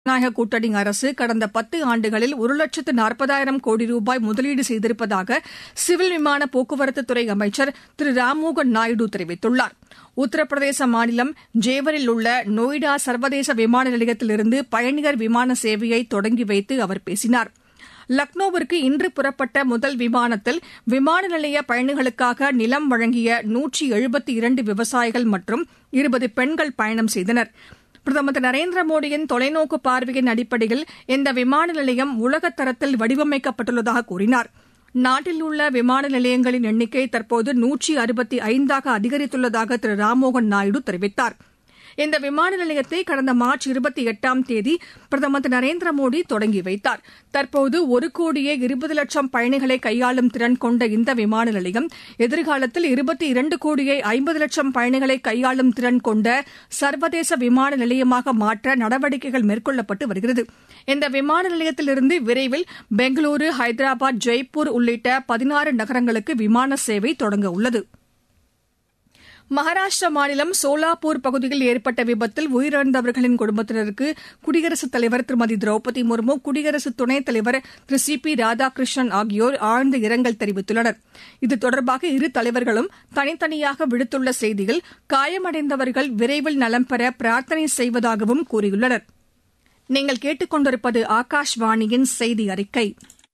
ஜனநாயக கூட்டணி அரசு கடந்த பத்து ஆண்டுகளில் ஒரு லட்சத்து நாற்பதாயிரம் கோடி ரூபாய் முதலீடு செய்திருப்பதாக சிவில் விமான போக்குவரத்துத்துறை அமைச்சர் திரு ராம்மோகன் நாயுடு தெரிவித்துள்ளார் உத்தரப்பிரதேச மாநிலம் ஜேவரில் உள்ள நொய்டா சர்வதேச விமான நிலையத்திலிருந்து பயணியர் விமான சேவையை தொடங்கி வைத்து அவர் பேசினார் லக்னோவிற்கு இன்று புறப்பட்ட முதல் விமானத்தில் விமான நிலைய பயணிகளுக்காக நிலம் வழங்கிய நூற்றி எழுபத்தி இரண்டு விவசாயிகள் மற்றும் இருபது பெண்கள் பயணம் செய்தனர் பிரதமர் திரு நரேந்திர மோடியின் தொலைநோக்கு பார்வையின் அடிப்படையில் இந்த விமான நிலையம் உலகத் தரத்தில் வடிவமைக்கப்பட்டுள்ளதாக கூறினார் நாட்டில் உள்ள விமான நிலையங்களின் எண்ணிக்கை தற்போது நூற்றி அறுபத்தி ஐந்தாக அதிகரித்துள்ளதாக திரு ராம்மோகன் நாயுடு தெரிவித்தார் இந்த விமான நிலையத்தை கடந்த மார்ச் இருபத்தி எட்டாம் தேதி பிரதமர் திரு நரேந்திர மோடி தொடங்கி வைத்தார் தற்போது ஒரு கோடியே இருபது லட்சம் பயணிகளை கையாளும் திறன் கொண்ட இந்த விமான நிலையம் எதிர்காலத்தில் இருபத்தி இரண்டு கோடியே ஐம்பது லட்சம் பயணிகளை கையாளும் திறன் கொண்ட சர்வதேச விமான நிலையமாக மாற்ற நடவடிக்கைகள் மேற்கொள்ளப்பட்டு வருகிறது இந்த விமான நிலையத்திலிருந்து விரைவில் பெங்களூரு ஹைதராபாத் ஜெய்ப்பூர் உள்ளிட்ட பதினாறு நகரங்களுக்கு விமான சேவை தொடங்க உள்ளது மகாராஷ்டிரா மாநிலம் சோலாப்பூர் பகுதியில் ஏற்பட்ட விபத்தில் உயிரிழந்தவர்களின் குடும்பத்தினருக்கு குடியரசுத் தலைவர் திருமதி திரௌபதி முர்மு குடியரசு துணைத் தலைவர் திரு சி பி ராதாகிருஷ்ணன் ஆகியோர் ஆழ்ந்த இரங்கல் தெரிவித்துள்ளனர் இது தொடர்பாக இரு தலைவர்களும் தனித்தனியாக விடுத்துள்ள செய்தியில் காயமடைந்தவர்கள் விரைவில் நலம் பெற பிரார்த்தனை செய்வதாகவும் கூறியுள்ளனர் நீங்கள் கேட்டுக்கொண்டிருப்பது ஆகாஷ்வாணியின் செய்தி அறிக்கை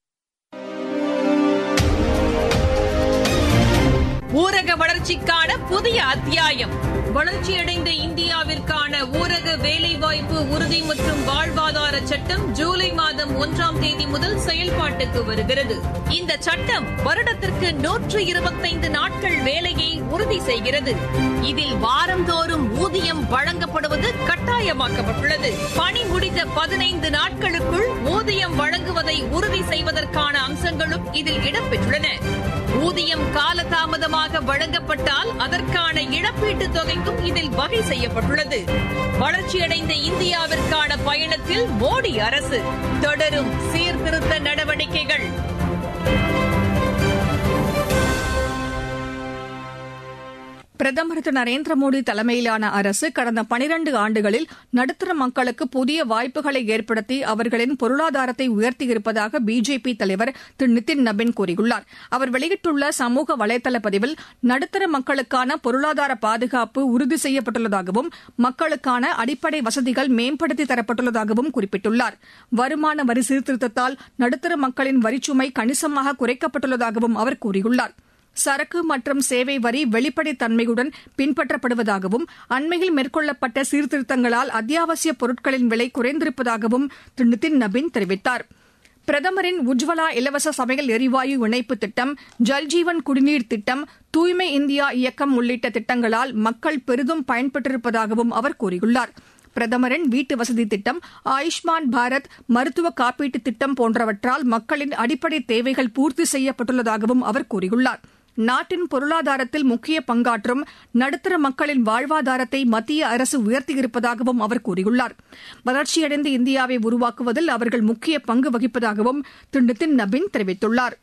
ஊரக வளர்ச்சிக்கான புதிய அத்தியாயம் வளர்ச்சியடைந்த இந்தியாவிற்கான ஊரக வேலைவாய்ப்பு உறுதி மற்றும் வாழ்வாதார சட்டம் ஜூலை மாதம் ஒன்றாம் தேதி முதல் செயல்பாட்டுக்கு வருகிறது இந்த சட்டம் வருடத்திற்கு நூற்று இருபத்தைந்து நாட்கள் வேலையை உறுதி செய்கிறது இதில் வாரந்தோறும் ஊதியம் வழங்கப்படுவது கட்டாயமாக்கப்பட்டுள்ளது பணி முடிந்த பதினைந்து நாட்களுக்குள் ஊதியம் வழங்குவதை உறுதி செய்வதற்கான அம்சங்களும் இதில் இடம்பெற்றுள்ளன ஊதியம் காலதாமதமாக வழங்கப்பட்டால் அதற்கான இழப்பீட்டுத் தொகைக்கும் இதில் வகை செய்யப்பட்டுள்ளது வளர்ச்சியடைந்த இந்தியாவிற்கான பயணத்தில் மோடி அரசு தொடரும் சீர்திருத்த நடவடிக்கைகள் பிரதமர் திரு நரேந்திர மோடி தலைமையிலான அரசு கடந்த பனிரண்டு ஆண்டுகளில் நடுத்தர மக்களுக்கு புதிய வாய்ப்புகளை ஏற்படுத்தி அவர்களின் பொருளாதாரத்தை உயர்த்தியிருப்பதாக பிஜேபி தலைவர் திரு நிதின் நபின் கூறியுள்ளார் அவர் வெளியிட்டுள்ள சமூக வலைதள பதிவில் நடுத்தர மக்களுக்கான பொருளாதார பாதுகாப்பு உறுதி செய்யப்பட்டுள்ளதாகவும் மக்களுக்கான அடிப்படை வசதிகள் மேம்படுத்தி தரப்பட்டுள்ளதாகவும் குறிப்பிட்டுள்ளார் வருமான வரி சீர்திருத்தத்தால் நடுத்தர மக்களின் வரிச்சுமை கணிசமாக குறைக்கப்பட்டுள்ளதாகவும் அவர் கூறியுள்ளார் சரக்கு மற்றும் சேவை வரி வெளிப்படைத் தன்மையுடன் பின்பற்றப்படுவதாகவும் அண்மையில் மேற்கொள்ளப்பட்ட சீர்திருத்தங்களால் அத்தியாவசிய பொருட்களின் விலை குறைந்திருப்பதாகவும் திரு நிதின் நபின் தெரிவித்தார் பிரதமரின் உஜ்வலா இலவச சமையல் எரிவாயு இணைப்பு திட்டம் ஜல்ஜீவன் குடிநீர் திட்டம் தூய்மை இந்தியா இயக்கம் உள்ளிட்ட திட்டங்களால் மக்கள் பெரிதும் பயன்பெற்றிருப்பதாகவும் அவர் கூறியுள்ளார் பிரதமரின் வீட்டு வசதி திட்டம் ஆயுஷ்மான் பாரத் மருத்துவ காப்பீட்டு திட்டம் போன்றவற்றால் மக்களின் அடிப்படை தேவைகள் பூர்த்தி செய்யப்பட்டுள்ளதாகவும் அவர் கூறியுள்ளார் நாட்டின் பொருளாதாரத்தில் முக்கிய பங்காற்றும் நடுத்தர மக்களின் வாழ்வாதாரத்தை மத்திய அரசு உயர்த்தியிருப்பதாகவும் அவர் கூறியுள்ளார் வளர்ச்சியடைந்த இந்தியாவை உருவாக்குவதில் அவர்கள் முக்கிய பங்கு வகிப்பதாகவும் திரு நிதின் நபின் தெரிவித்துள்ளார்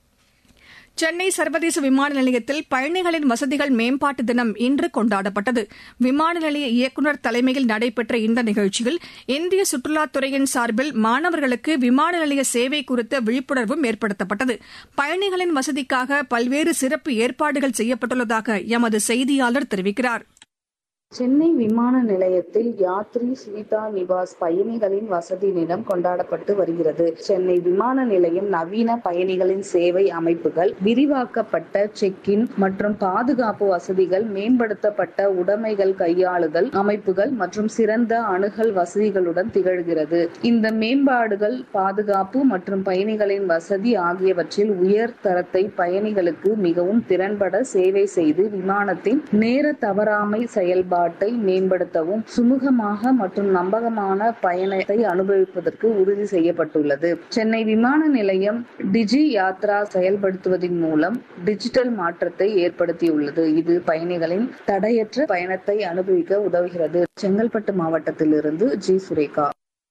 சென்னை சர்வதேச விமான நிலையத்தில் பயணிகளின் வசதிகள் மேம்பாட்டு தினம் இன்று கொண்டாடப்பட்டது விமான நிலைய இயக்குநர் தலைமையில் நடைபெற்ற இந்த நிகழ்ச்சியில் இந்திய சுற்றுலாத்துறையின் சார்பில் மாணவர்களுக்கு விமான நிலைய சேவை குறித்த விழிப்புணர்வும் ஏற்படுத்தப்பட்டது பயணிகளின் வசதிக்காக பல்வேறு சிறப்பு ஏற்பாடுகள் செய்யப்பட்டுள்ளதாக எமது செய்தியாளர் தெரிவிக்கிறார் சென்னை விமான நிலையத்தில் யாத்ரி சுவிதா நிவாஸ் பயணிகளின் வசதி தினம் கொண்டாடப்பட்டு வருகிறது சென்னை விமான நிலையம் நவீன பயணிகளின் சேவை அமைப்புகள் விரிவாக்கப்பட்ட செக் இன் மற்றும் பாதுகாப்பு வசதிகள் மேம்படுத்தப்பட்ட உடைமைகள் கையாளுதல் அமைப்புகள் மற்றும் சிறந்த அணுகல் வசதிகளுடன் திகழ்கிறது இந்த மேம்பாடுகள் பாதுகாப்பு மற்றும் பயணிகளின் வசதி ஆகியவற்றில் உயர் தரத்தை பயணிகளுக்கு மிகவும் திறன்பட சேவை செய்து விமானத்தின் நேர தவறாமை செயல்பாடு செயல்பாட்டை மேம்படுத்தவும் சுமூகமாக மற்றும் நம்பகமான பயணத்தை அனுபவிப்பதற்கு உறுதி செய்யப்பட்டுள்ளது சென்னை விமான நிலையம் டிஜி யாத்ரா செயல்படுத்துவதன் மூலம் டிஜிட்டல் மாற்றத்தை ஏற்படுத்தியுள்ளது இது பயணிகளின் தடையற்ற பயணத்தை அனுபவிக்க உதவுகிறது செங்கல்பட்டு மாவட்டத்திலிருந்து ஜி சுரேகா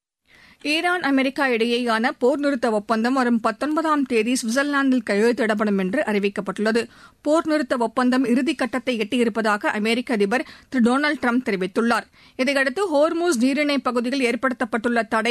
ஈரான் அமெரிக்கா இடையேயான போர் நிறுத்த ஒப்பந்தம் வரும் பத்தொன்பதாம் தேதி சுவிட்சர்லாந்தில் கையெழுத்திடப்படும் என்று அறிவிக்கப்பட்டுள்ளது போர் நிறுத்த ஒப்பந்தம் இறுதிக்கட்டத்தை எட்டியிருப்பதாக அமெரிக்க அதிபர் திரு டொனால்டு ட்ரம்ப் தெரிவித்துள்ளார் இதையடுத்து ஹோர்மூஸ் நீரிணை பகுதியில் ஏற்படுத்தப்பட்டுள்ள தடை